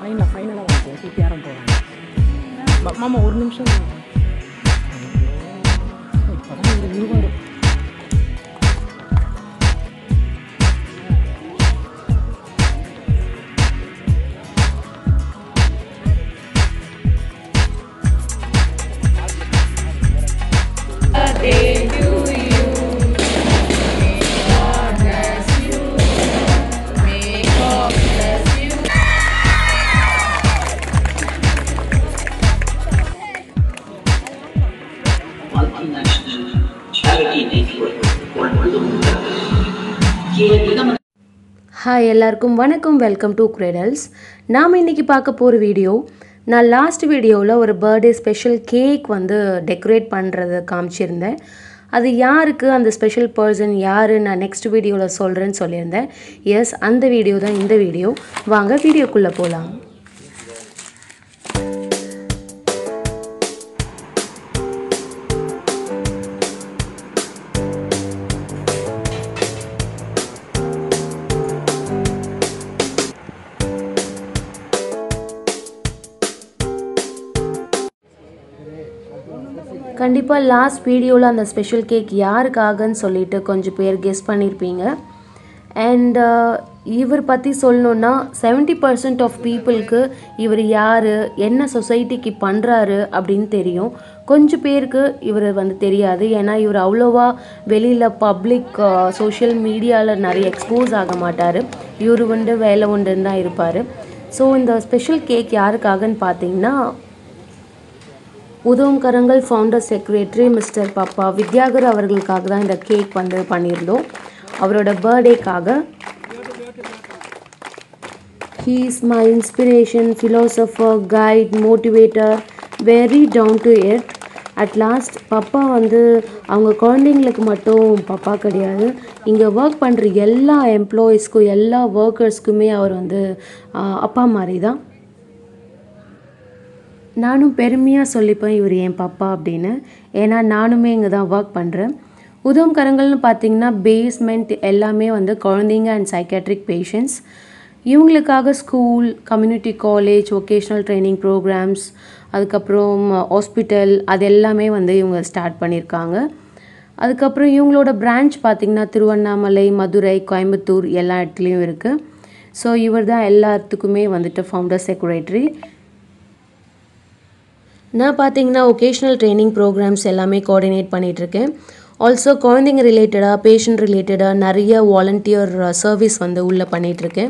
ஃபைனலாக ஃபைனலாக வந்து சிபிஆரம் போகிறாங்க மாமா ஒரு நிமிஷம் இப்போ தான் ஒரு இருவாரு multinational charity network வாழ்ந்துள்ள விதம் ஹாய் எல்லாருக்கும் வணக்கம் வெல்கம் டு கிரெடல்ஸ் நாம் இன்றைக்கி பார்க்க போகிற வீடியோ நான் லாஸ்ட் வீடியோவில் ஒரு பர்த்டே ஸ்பெஷல் கேக் வந்து டெக்கரேட் பண்ணுறத காமிச்சிருந்தேன் அது யாருக்கு அந்த ஸ்பெஷல் பர்சன் யார் நான் நெக்ஸ்ட் வீடியோவில் சொல்கிறேன்னு சொல்லியிருந்தேன் எஸ் அந்த வீடியோ தான் இந்த வீடியோ வாங்க வீடியோக்குள்ளே போகலாம் கண்டிப்பாக லாஸ்ட் வீடியோவில் அந்த ஸ்பெஷல் கேக் யாருக்காகன்னு சொல்லிட்டு கொஞ்சம் பேர் கெஸ் பண்ணியிருப்பீங்க அண்ட் இவர் பற்றி சொல்லணுன்னா செவன்ட்டி பர்சன்ட் ஆஃப் பீப்புளுக்கு இவர் யார் என்ன சொசைட்டிக்கு பண்ணுறாரு அப்படின்னு தெரியும் கொஞ்சம் பேருக்கு இவர் வந்து தெரியாது ஏன்னா இவர் அவ்வளோவா வெளியில் பப்ளிக் சோஷியல் மீடியாவில் நிறைய எக்ஸ்போஸ் ஆக மாட்டார் இவர் உண்டு வேலை உண்டுன்னு தான் இருப்பார் ஸோ இந்த ஸ்பெஷல் கேக் யாருக்காகன்னு பார்த்தீங்கன்னா உதவும் கரங்கள் ஃபவுண்டர் செக்ரட்டரி மிஸ்டர் பாப்பா வித்யாகர் அவர்களுக்காக தான் இந்த கேக் வந்து பண்ணியிருந்தோம் அவரோட பர்த்டேக்காக he is my inspiration philosopher guide motivator very down to earth at last பப்பா வந்து அவங்க குழந்தைங்களுக்கு மட்டும் பப்பா கிடையாது இங்கே ஒர்க் பண்ணுற எல்லா எம்ப்ளாயீஸ்க்கும் எல்லா ஒர்க்கர்ஸ்க்குமே அவர் வந்து ஆஹ், அப்பா மாதிரி தான் நானும் பெருமையாக சொல்லிப்பேன் இவர் என் பாப்பா அப்படின்னு ஏன்னா நானுமே இங்கே தான் ஒர்க் பண்ணுறேன் உதவும் கரங்கள்னு பார்த்தீங்கன்னா பேஸ்மெண்ட் எல்லாமே வந்து குழந்தைங்க அண்ட் சைக்காட்ரிக் பேஷண்ட்ஸ் இவங்களுக்காக school community college vocational training programs அதுக்கப்புறம் ஹாஸ்பிட்டல் அது எல்லாமே வந்து இவங்க ஸ்டார்ட் பண்ணியிருக்காங்க அதுக்கப்புறம் இவங்களோட பிரான்ச் பார்த்திங்கன்னா திருவண்ணாமலை மதுரை கோயம்புத்தூர் எல்லா இடத்துலையும் இருக்குது ஸோ இவர் தான் எல்லாத்துக்குமே வந்துட்டு ஃபவுண்டர் செக்ரட்டரி நான் பார்த்தீங்கன்னா ஒகேஷ்னல் ட்ரைனிங் ப்ரோக்ராம்ஸ் எல்லாமே கோஆர்டினேட் பண்ணிகிட்ருக்கேன் ஆல்சோ குழந்தைங்க ரிலேட்டடாக பேஷண்ட் ரிலேட்டடாக நிறைய வாலண்டியர் சர்வீஸ் வந்து உள்ளே பண்ணிகிட்ருக்கேன்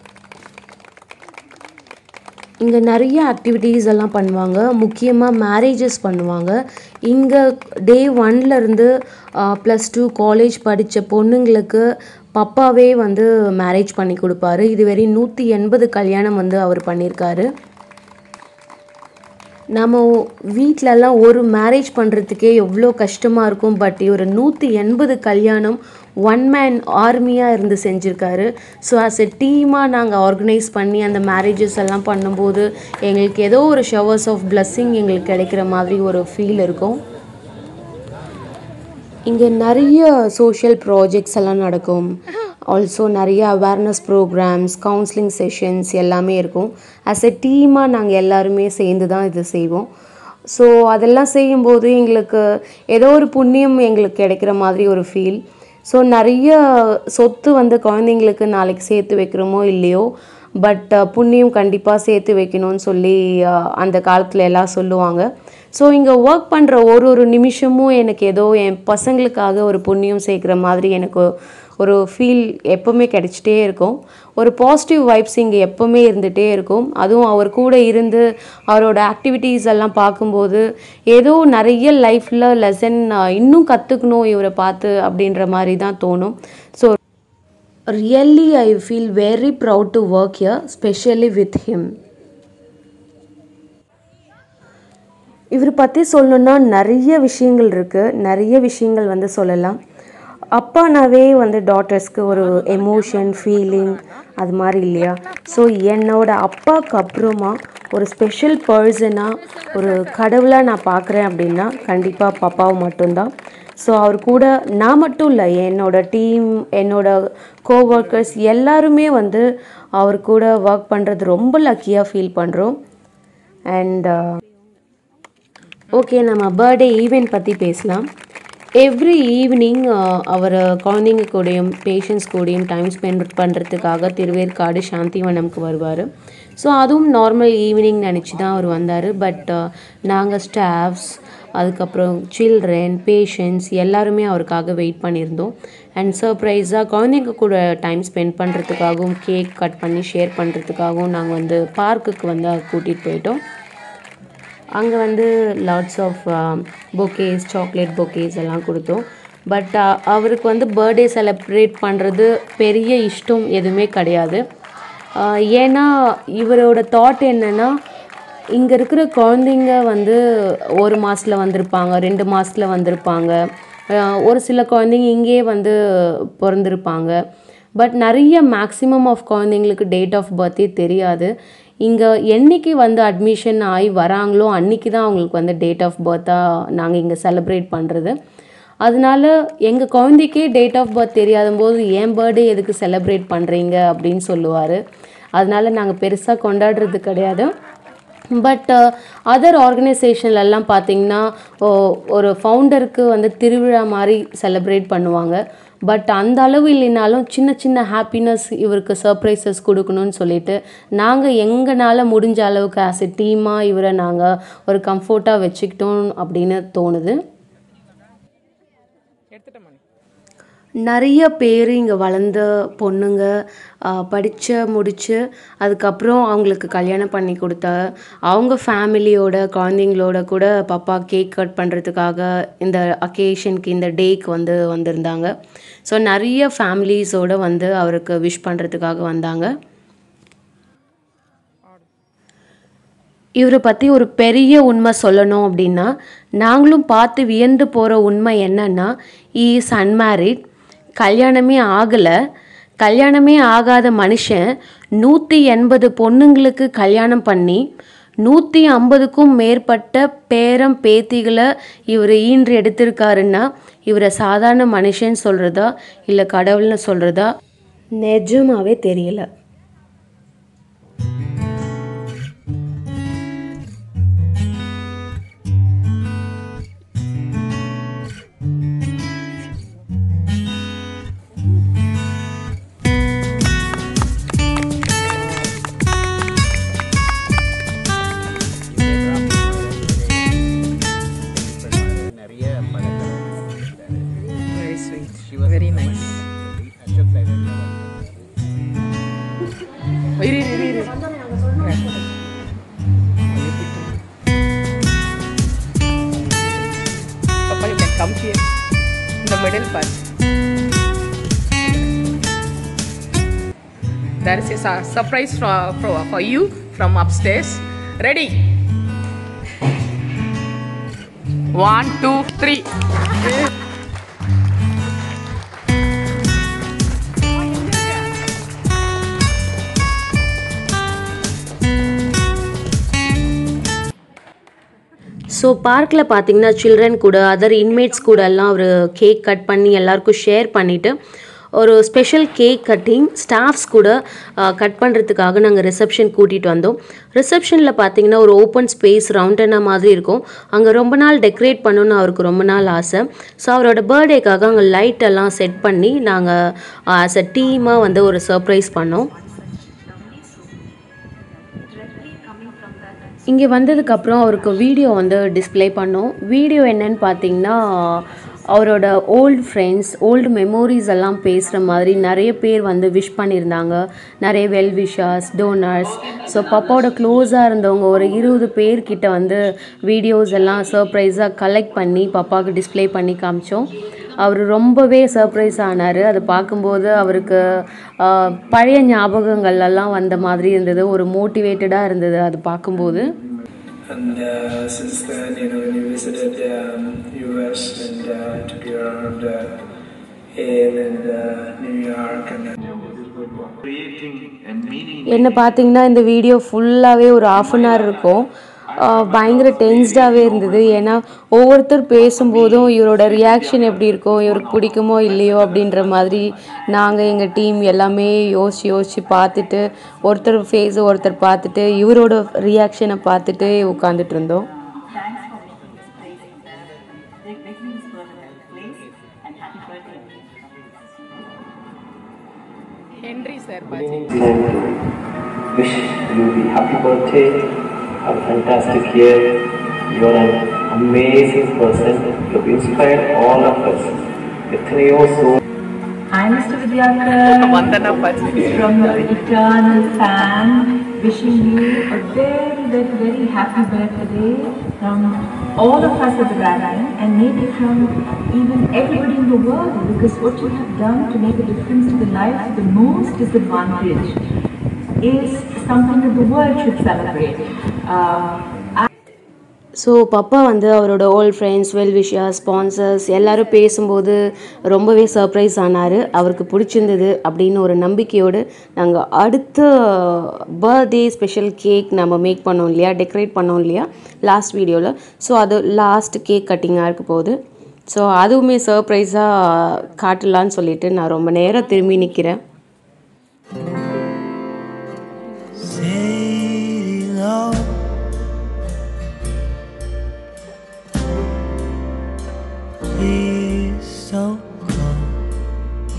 இங்கே நிறைய ஆக்டிவிட்டீஸ் எல்லாம் பண்ணுவாங்க முக்கியமாக மேரேஜஸ் பண்ணுவாங்க இங்கே டே ஒன்லேருந்து ப்ளஸ் டூ காலேஜ் படித்த பொண்ணுங்களுக்கு பப்பாவே வந்து மேரேஜ் பண்ணி கொடுப்பாரு இதுவரை நூற்றி எண்பது கல்யாணம் வந்து அவர் பண்ணியிருக்காரு நம்ம வீட்டிலலாம் ஒரு மேரேஜ் பண்ணுறதுக்கே எவ்வளோ கஷ்டமாக இருக்கும் பட் இவர் நூற்றி எண்பது கல்யாணம் ஒன் மேன் ஆர்மியாக இருந்து செஞ்சுருக்காரு ஸோ ஆஸ் எ டீமாக நாங்கள் ஆர்கனைஸ் பண்ணி அந்த மேரேஜஸ் எல்லாம் பண்ணும்போது எங்களுக்கு ஏதோ ஒரு ஷவர்ஸ் ஆஃப் blessing எங்களுக்கு கிடைக்கிற மாதிரி ஒரு ஃபீல் இருக்கும் இங்கே நிறைய சோஷியல் ப்ராஜெக்ட்ஸ் எல்லாம் நடக்கும் ஆல்சோ நிறைய அவேர்னஸ் ப்ரோக்ராம்ஸ் கவுன்சிலிங் செஷன்ஸ் எல்லாமே இருக்கும் ஆஸ் எ டீமாக நாங்கள் எல்லாருமே சேர்ந்து தான் இது செய்வோம் ஸோ அதெல்லாம் செய்யும்போது எங்களுக்கு ஏதோ ஒரு புண்ணியம் எங்களுக்கு கிடைக்கிற மாதிரி ஒரு ஃபீல் ஸோ நிறைய சொத்து வந்து குழந்தைங்களுக்கு நாளைக்கு சேர்த்து வைக்கிறோமோ இல்லையோ பட் புண்ணியம் கண்டிப்பாக சேர்த்து வைக்கணும்னு சொல்லி அஹ், அந்த காலத்தில் எல்லாம் சொல்லுவாங்க ஸோ இங்கே ஒர்க் பண்ணுற ஒரு ஒரு நிமிஷமும் எனக்கு ஏதோ என் பசங்களுக்காக ஒரு புண்ணியம் சேர்க்குற மாதிரி எனக்கு ஒரு ஃபீல் எப்போவுமே கிடைச்சிட்டே இருக்கும் ஒரு பாசிட்டிவ் வைப்ஸ் இங்கே எப்போவுமே இருந்துகிட்டே இருக்கும் அதுவும் அவர் கூட இருந்து அவரோட ஆக்டிவிட்டீஸ் எல்லாம் பார்க்கும்போது ஏதோ நிறைய லைஃப்பில் லெசன் இன்னும் கற்றுக்கணும் இவரை பார்த்து அப்படின்ற மாதிரி தான் தோணும் so really I feel very proud to work here specially with him இவர் பற்றி சொல்லணுன்னா நிறைய விஷயங்கள் இருக்குது நிறைய விஷயங்கள் வந்து சொல்லலாம் அப்பானாவே வந்து டாட்டர்ஸ்க்கு ஒரு எமோஷன் ஃபீலிங் அது மாதிரி இல்லையா ஸோ என்னோட அப்பாவுக்கு அப்புறமா ஒரு ஸ்பெஷல் பர்சனாக ஒரு கடவுளாக நான் பார்க்குறேன் அப்படின்னா கண்டிப்பாக பாப்பாவை மட்டும்தான் ஸோ அவர் கூட நான் மட்டும் இல்லை என்னோட டீம் என்னோட கோஒர்க்கர்ஸ் எல்லாருமே வந்து அவர் கூட ஒர்க் பண்ணுறது ரொம்ப லக்கியாக ஃபீல் பண்ணுறோம் அண்ட் ஓகே நம்ம பர்த்டே ஈவெண்ட் பற்றி பேசலாம் எவ்ரி ஈவினிங் அவர் குழந்தைங்க கூடயும் பேஷண்ட்ஸ் கூடயும் டைம் ஸ்பெண்ட் பண்ணுறதுக்காக திருவேற்காடு சாந்திவனம்க்கு வருவார் ஸோ அதுவும் நார்மல் ஈவினிங் நினச்சி தான் அவர் வந்தார் பட் நாங்கள் ஸ்டாஃப்ஸ் அதுக்கப்புறம் சில்ட்ரன் பேஷண்ட்ஸ் எல்லாருமே அவருக்காக வெயிட் பண்ணியிருந்தோம் அண்ட் சர்ப்ரைஸாக குழந்தைங்க கூட டைம் ஸ்பெண்ட் பண்ணுறதுக்காகவும் கேக் கட் பண்ணி ஷேர் பண்ணுறதுக்காகவும் நாங்கள் வந்து பார்க்குக்கு வந்து கூட்டிகிட்டு போயிட்டோம் அங்கே வந்து lots of bouquets chocolate bouquets எல்லாம் கொடுத்தோம் பட் அவருக்கு வந்து பர்த்டே செலிப்ரேட் பண்ணுறது பெரிய இஷ்டம் எதுவுமே கிடையாது ஆஹ் ஏன்னா இவரோட தாட் என்னென்னா இங்கே இருக்கிற குழந்தைங்க வந்து ஒரு மாதத்தில் வந்திருப்பாங்க ரெண்டு மாதத்தில் வந்திருப்பாங்க ஆஹ் ஒரு சில குழந்தைங்க இங்கேயே வந்து பிறந்திருப்பாங்க பட் நிறைய மேக்ஸிமம் ஆஃப் குழந்தைங்களுக்கு டேட் ஆஃப் பர்த்தே தெரியாது இங்கே என்னைக்கு வந்து அட்மிஷன் ஆகி வராங்களோ அன்னைக்கு தான் அவங்களுக்கு வந்து டேட் ஆஃப் பர்த்தாக நாங்கள் இங்கே செலிப்ரேட் பண்ணுறது அதனால எங்கள் குழந்தைக்கே டேட் ஆஃப் பர்த் தெரியாத போது என் பர்த்டே எதுக்கு செலிப்ரேட் பண்ணுறீங்க அப்படின்னு சொல்லுவார் அதனால நாங்கள் பெருசாக கொண்டாடுறது கிடையாது பட் அதர் ஆர்கனைசேஷன்லலாம் பார்த்தீங்கன்னா ஓ- ஒரு ஃபவுண்டருக்கு வந்து திருவிழா மாதிரி செலிப்ரேட் பண்ணுவாங்க பட் அந்த அளவு இல்லைனாலும் சின்ன சின்ன ஹாப்பினஸ் இவருக்கு சர்ப்ரைசஸ் கொடுக்கணும்னு சொல்லிட்டு நாங்கள் எங்களால் முடிஞ்ச அளவுக்கு ஆஸ் எ டீமாக இவரை நாங்கள் ஒரு கம்ஃபர்ட்டாக வச்சுக்கிட்டோம் அப்படின்னு தோணுது எடுத்துட்டேன் மணி நிறைய பேர் இங்கே வளர்ந்த பொண்ணுங்க படித்து முடித்து அதுக்கப்புறம் அவங்களுக்கு கல்யாணம் பண்ணி கொடுத்த அவங்க ஃபேமிலியோட குழந்தைங்களோட கூட பாப்பா கேக் கட் பண்ணுறதுக்காக இந்த அக்கேஷனுக்கு இந்த டேக்கு வந்து வந்திருந்தாங்க ஸோ நிறைய ஃபேமிலிஸோடு வந்து அவருக்கு விஷ் பண்ணுறதுக்காக வந்தாங்க இவரை பற்றி ஒரு பெரிய உண்மை சொல்லணும் அப்படின்னா நாங்களும் பார்த்து வியந்து போகிற உண்மை என்னன்னா இஸ் அன்மேரிட் கல்யாணமே ஆகலை கல்யாணமே ஆகாத மனுஷன் நூற்றி எண்பது பொண்ணுங்களுக்கு கல்யாணம் பண்ணி நூற்றி ஐம்பதுக்கும் மேற்பட்ட பேரம் பேத்திகளை இவர் ஈன்று எடுத்திருக்காருன்னா இவரை சாதாரண மனுஷன் சொல்கிறதா இல்லை கடவுள்னு சொல்கிறதா நிஜமாவே தெரியல நிறைய படங்கள் very sweet very nice Ashok Leyland இரு இரு இரு Papa, you can come here in the middle part. There is a su- surprise for, for, for you from upstairs. Ready? One, two, three. So பார்க்கில் பார்த்தீங்கன்னா சில்ட்ரன் கூட அதர் இன்மேட்ஸ் கூட எல்லாம் ஒரு cake cut பண்ணி எல்லாருக்கும் ஷேர் பண்ணிவிட்டு ஒரு ஸ்பெஷல் கேக் கட்டிங் ஸ்டாஃப்ஸ் கூட கட் பண்ணுறதுக்காக நாங்கள் ரிசப்ஷன் கூட்டிகிட்டு வந்தோம் ரிசப்ஷனில் பார்த்தீங்கன்னா ஒரு ஓப்பன் ஸ்பேஸ் ரவுண்டனா மாதிரி இருக்கும் அங்கே ரொம்ப நாள் டெக்கரேட் பண்ணணும்னு அவருக்கு ரொம்ப நாள் ஆசை ஸோ அவரோட பர்த்டேக்காக அங்கே லைட் எல்லாம் செட் பண்ணி நாங்கள் ஆஸ் அ டீமாக வந்து ஒரு சர்ப்ரைஸ் பண்ணோம் இங்கே வந்ததுக்கப்புறம் அவருக்கு வீடியோ வந்து டிஸ்ப்ளே பண்ணோம் வீடியோ என்னன்னு பார்த்தீங்கன்னா அவரோட ஓல்டு ஃப்ரெண்ட்ஸ் ஓல்டு மெமோரிஸ் எல்லாம் பேசுகிற மாதிரி நிறைய பேர் வந்து விஷ் பண்ணியிருந்தாங்க நிறைய வெல் விஷர்ஸ் டோனர்ஸ் ஸோ பாப்பாவோட க்ளோஸாக இருந்தவங்க ஒரு இருபது பேர்கிட்ட வந்து வீடியோஸ் எல்லாம் சர்ப்ரைஸாக கலெக்ட் பண்ணி பாப்பாவுக்கு டிஸ்ப்ளே பண்ணி காமிச்சோம் அவர் ரொம்பவே சர்ப்ரைஸ் ஆனார் அதை பார்க்கும்போது அவருக்கு ஆஹ், பழைய ஞாபகங்கள் எல்லாம் வந்த மாதிரி இருந்தது ஒரு மோட்டிவேட்டடாக இருந்தது அது பார்க்கும்போது And uh, since then, you know, when we visited um, US and uh, took you around uh, Yale and uh, New York and creating and meaning என்ன பார்த்தீங்கன்னா இந்த வீடியோ ஃபுல்லாகவே ஒரு ஆஃப் அன் ஹவர் இருக்கும் ஆஹ், பயங்கர டென்ஸ்டாகவே இருந்தது ஏன்னா ஒவ்வொருத்தர் பேசும்போதும் இவரோட ரியாக்ஷன் எப்படி இருக்கும் இவருக்கு பிடிக்குமோ இல்லையோ அப்படின்ற மாதிரி நாங்கள் எங்கள் டீம் எல்லாமே யோசிச்சு யோசிச்சு பார்த்துட்டு ஒருத்தர் ஃபேஸை ஒருத்தர் பார்த்துட்டு இவரோட ரியாக்ஷனை பார்த்துட்டு உட்காந்துட்டு இருந்தோம் Thanks for making this place better, making this world a better place, and happy birthday. Henry sir, Baji. time to wish you the happy birthday, have a fantastic year. You're an amazing person. You've inspired all of us. எத்தனையோ so Hi, Mr. Vidyakar. Vandana Baji. From your eternal fan, wishing you a very, very, very happy birthday from all of us at the Brand and maybe from even everybody in the world because what you have done to make a difference to the lives of the most disadvantaged is something that the world should celebrate. Um, so பப்பா வந்து அவரோட old friends well wisher sponsors எல்லாரும் பேசும்போது ரொம்பவே surprise ஆனார் அவருக்கு பிடிச்சிருந்தது அப்படின்னு ஒரு நம்பிக்கையோடு நாங்கள் அடுத்த பர்த்டே ஸ்பெஷல் கேக் நம்ம மேக் பண்ணோம் இல்லையா டெக்கரேட் பண்ணோம் இல்லையா லாஸ்ட் வீடியோவில் ஸோ அது லாஸ்ட் கேக் கட்டிங்காக இருக்க போகுது ஸோ அதுவுமே சர்ப்ரைஸாக காட்டலான்னு சொல்லிட்டு நான் ரொம்ப நேரம் திரும்பி நிற்கிறேன் Sailing out Please so come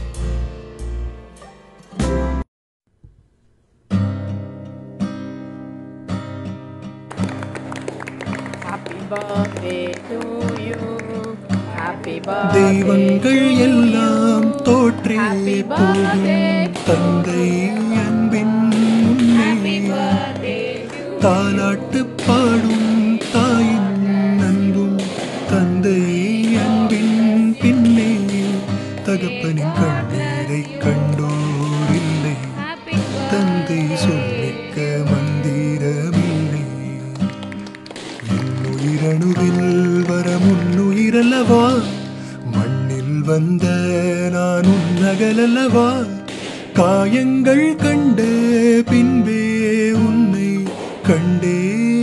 Happy birthday to you. Happy birthday. தெய்வங்கள் எல்லாம் தோற்றே Happy போகும் birthday. தந்தை அன்பின் முன்னே தாலாட்டு பாடும் தாயின் அன்பும் தந்தை அன்பின் பின்னே தகப்பனின் கண்ணீரை கண்டோரில்லை தந்தை சொல்லிக்க மந்திரமில்லை உயிரணுவில் வர முன்னுயிரல்லவா மண்ணில் வந்த நான் உன்னகலல்லவா காயங்கள் கண்ட பின்பே உன்னை கண்டே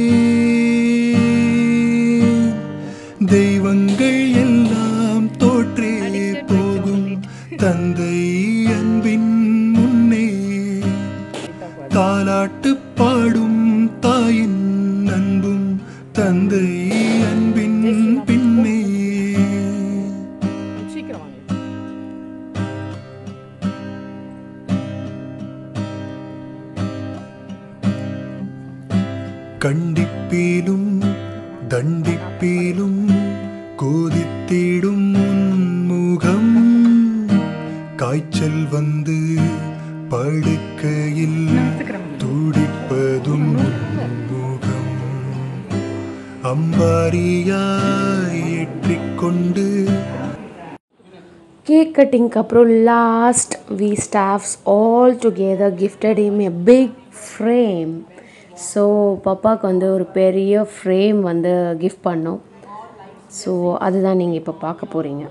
தெய்வங்கள் எல்லாம் தோற்றே போகும் தந்தை அன்பின் முன்னே தாலாட்டு பாடும் தாயின் அன்பும் தந்தை அன்பின் பின்னே சீக்கிரம் வாங்க கண்டிப்பீலும் தண்டிப்பீலும் கோதித்திடும் உன்முகம் காய்ச்சல் வந்து படுக்கையில் துடிப்பதும் உன்முகம் அம்பாரியாய் எட்டிக்கொண்டு கேக் கட்டிங்க்கு அப்புறம் last we staffs all together gifted him a big frame so பாப்பாவுக்கு வந்து ஒரு பெரிய ஃப்ரேம் வந்து கிஃப்ட் பண்ணோம் ஸோ அதுதான் நீங்கள் இப்போ பார்க்க போகிறீங்க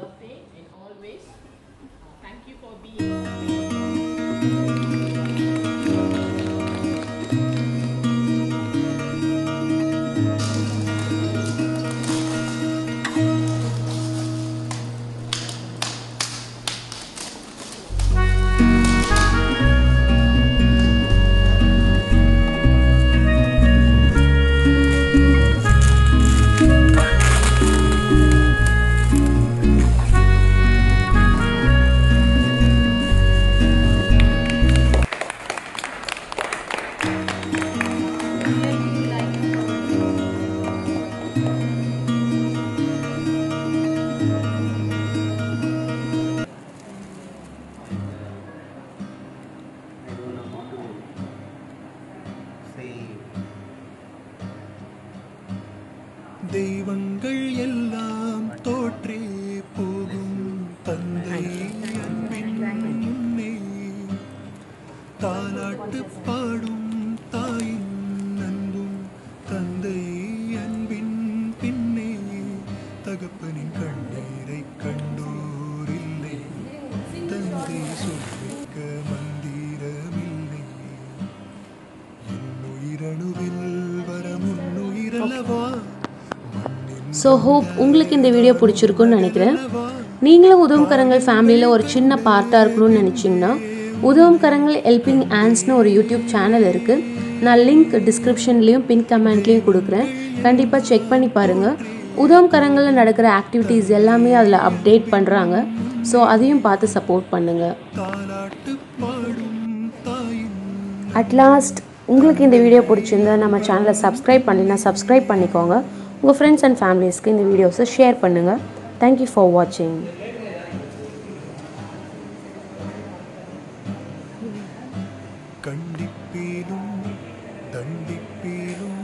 I don't know how to say தெய்வங்கள் எல்லாம் தோற்றே போகும் தந்தை அன்பின் முன்னே தாலாட்டு பாடும் தாயின் அன்பும் தந்தை அன்பின் பின்னே தகப்பனின் கண்ணீரை கண்டோரில்லை தந்தை சொல்லிக்க மந்திரமில்லை உயிரணுவில் வர முன்னுயிர் ஸோ ஹோப் உங்களுக்கு இந்த வீடியோ பிடிச்சிருக்குன்னு நினைக்கிறேன் நீங்களும் உதவும் கரங்கள் ஃபேமிலியில் ஒரு சின்ன பார்ட்டாக இருக்கணும்னு நினச்சிங்கன்னா உதவும் கரங்கள் ஹெல்பிங் ஆன்ஸ்னு ஒரு யூடியூப் சேனல் இருக்குது நான் லிங்க் டிஸ்கிரிப்ஷன்லேயும் பின் கமெண்ட்லேயும் கொடுக்குறேன் கண்டிப்பாக செக் பண்ணி பாருங்கள் உதவும் கரங்களில் நடக்கிற ஆக்டிவிட்டீஸ் எல்லாமே அதில் அப்டேட் பண்ணுறாங்க ஸோ அதையும் பார்த்து சப்போர்ட் பண்ணுங்கள் தாலாட்டு பாடும் தாயின் அட்லாஸ்ட் உங்களுக்கு இந்த வீடியோ பிடிச்சிருந்தா நம்ம சேனலை சப்ஸ்கிரைப் பண்ணினா சப்ஸ்கிரைப் பண்ணிக்கோங்க உங்கள் ஃப்ரெண்ட்ஸ் அண்ட் ஃபேமிலிஸ்க்கு இந்த வீடியோஸை ஷேர் பண்ணுங்கள் தேங்க்யூ ஃபார் வாட்சிங் கண்டிப்பேனும் தண்டிப்பேனும்